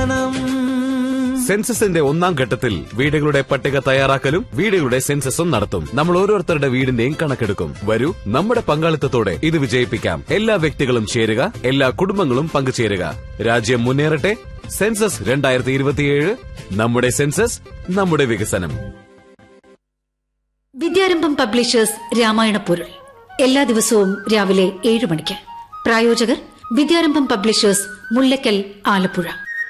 വികസനം സെൻസസിന്റെ ഒന്നാം ഘട്ടത്തിൽ വീടുകളുടെ പട്ടിക തയ്യാറാക്കലും വീടുകളുടെ സെൻസസും നടത്തും നമ്മൾ ഓരോരുത്തരുടെ വീടിന്റെയും കണക്കെടുക്കും വരൂ നമ്മുടെ പങ്കാളിത്തത്തോടെ ഇത് വിജയിപ്പിക്കാം എല്ലാ വ്യക്തികളും ചേരുക എല്ലാ കുടുംബങ്ങളും പങ്കുചേരുക രാജ്യം മുന്നേറട്ടെ സെൻസസ് രണ്ടായിരത്തി ഇരുപത്തിയേഴ് നമ്മുടെ സെൻസസ് നമ്മുടെ വികസനം വിദ്യാരംഭം പബ്ലിഷേഴ്സ് രാമായണ പൊരുൾ എല്ലാ ദിവസവും രാവിലെ ഏഴ് മണിക്ക് പ്രായോജകർ വിദ്യാരംഭം പബ്ലിഷേഴ്സ് മുല്ലക്കൽ ആലപ്പുഴ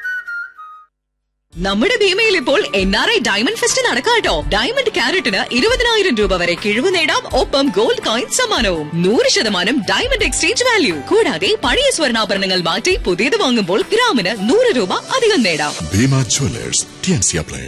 നമ്മുടെ ഭീമയിൽ ഇപ്പോൾ N R I diamond fest നടക്കാട്ടോ ഡയമണ്ട് ക്യാരറ്റിന് ഇരുപതിനായിരം രൂപ വരെ കിഴിവ് നേടാം ഒപ്പം ഗോൾഡ് കോയിൻ സമ്മാനവും നൂറ് ശതമാനം ഡയമണ്ട് എക്സ്ചേഞ്ച് വാല്യൂ കൂടാതെ പഴയ സ്വർണ്ണാഭരണങ്ങൾ മാറ്റി പുതിയത് വാങ്ങുമ്പോൾ ഗ്രാമിന് നൂറ് രൂപ അധികം നേടാം ഭീമ ജ്വല്ലേഴ്സ് ടിയൻസിയ പ്ലേ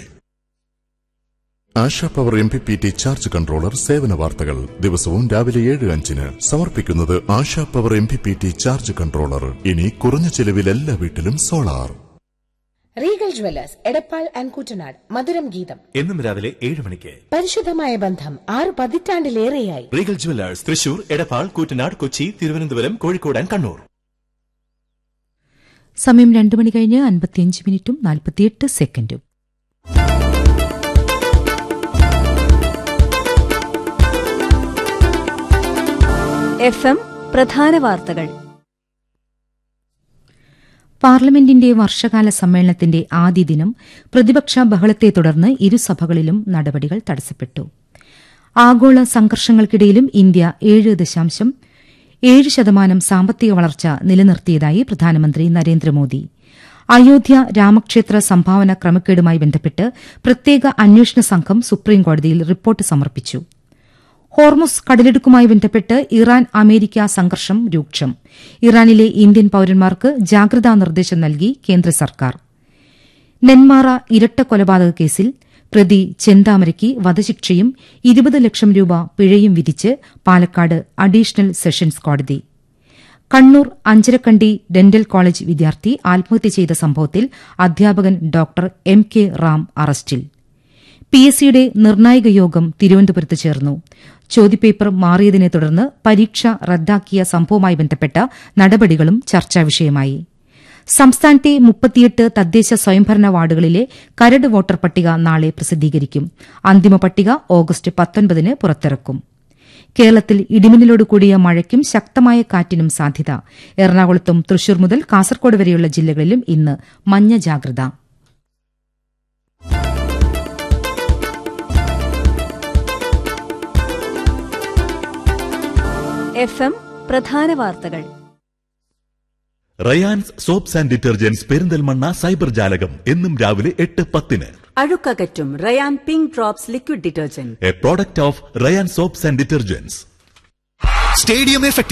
Asha power M P P T charge controller സേവന വാർത്തകൾ ദിവസവും രാവിലെ ഏഴ് അഞ്ചിന് സമർപ്പിക്കുന്നത് Asha power M P P T charge controller ഇനി കുറഞ്ഞ ചെലവിൽ എല്ലാ വീട്ടിലും solar Regal jewellers Edappal and Kuttanad മധുരം ഗീതം എന്നും രാവിലെ ഏഴ് മണിക്ക് പരിശുദ്ധമായ ബന്ധം ആറ് പതിറ്റാണ്ടിലേറെയായി Regal jewellers Thrissur Edappal Koottanad Kochi Thiruvananthapuram Kozhikode and Kannur സമയം രണ്ടു മണി കഴിഞ്ഞ് അൻപത്തിയഞ്ച് മിനിറ്റും നാൽപ്പത്തിയെട്ട് സെക്കൻഡും എഫ് എം പ്രധാന വാർത്തകൾ പാർലമെന്റിന്റെ വർഷകാല സമ്മേളനത്തിന്റെ ആദ്യ ദിനം പ്രതിപക്ഷ ബഹളത്തെ തുടർന്ന് ഇരുസഭകളിലും നടപടികൾ തടസ്സപ്പെട്ടു ആഗോള സംഘർഷങ്ങൾക്കിടയിലും ഇന്ത്യ ഏഴ് ദശാംശം ഏഴ് ശതമാനം സാമ്പത്തിക വളർച്ച നിലനിർത്തിയതായി പ്രധാനമന്ത്രി നരേന്ദ്രമോദി അയോധ്യ രാമക്ഷേത്ര സംഭാവന ക്രമക്കേടുമായി ബന്ധപ്പെട്ട് പ്രത്യേക അന്വേഷണ സംഘം സുപ്രീംകോടതിയിൽ റിപ്പോർട്ട് സമർപ്പിച്ചു ഹോർമുസ് കടലിടുക്കുമായി ബന്ധപ്പെട്ട് ഇറാൻ അമേരിക്ക സംഘർഷം രൂക്ഷം ഇറാനിലെ ഇന്ത്യൻ പൌരന്മാർക്ക് ജാഗ്രതാ നിർദ്ദേശം നൽകി കേന്ദ്ര സർക്കാർ നെന്മാറ ഇരട്ട കൊലപാതക കേസിൽ പ്രതി ചെന്താമരയ്ക്ക് വധശിക്ഷയും ഇരുപത് ലക്ഷം രൂപ പിഴയും വിധിച്ച് പാലക്കാട് അഡീഷണൽ സെഷൻസ് കോടതി കണ്ണൂർ അഞ്ചരക്കണ്ടി ഡെന്റൽ കോളേജ് വിദ്യാർത്ഥി ആത്മഹത്യ ചെയ്ത സംഭവത്തിൽ അധ്യാപകൻ ഡോക്ടർ എം കെ റാം അറസ്റ്റിൽ പി എസ് സിയുടെ നിർണായക യോഗം തിരുവനന്തപുരത്ത് ചേർന്നു ചോദ്യപേപ്പർ മാറിയതിനെ തുടർന്ന് പരീക്ഷ റദ്ദാക്കിയ സംഭവവുമായി ബന്ധപ്പെട്ട നടപടികളും ചർച്ചാവിഷയമായി സംസ്ഥാനത്തെ മുപ്പത്തിയെട്ട് തദ്ദേശ സ്വയംഭരണ വാർഡുകളിലെ കരട് വോട്ടർ പട്ടിക നാളെ പ്രസിദ്ധീകരിക്കും അന്തിമ പട്ടിക ഓഗസ്റ്റ് പത്തൊൻപതിന് പുറത്തിറക്കും കേരളത്തിൽ ഇടിമിന്നലോട് കൂടിയ മഴയ്ക്കും ശക്തമായ കാറ്റിനും സാധ്യത എറണാകുളത്തും തൃശൂർ മുതൽ കാസർകോട് വരെയുള്ള ജില്ലകളിലും ഇന്ന് മഞ്ഞ ജാഗ്രത എഫ് എം പ്രധാന വാർത്തകൾ Rayan's soaps and detergents Perinthalmanna cyber ജാലകം എന്നും രാവിലെ എട്ട് പത്തിന് അഴുക്കകറ്റും Rayan pink drops liquid detergent a product of Rayan soaps and detergents stadium effect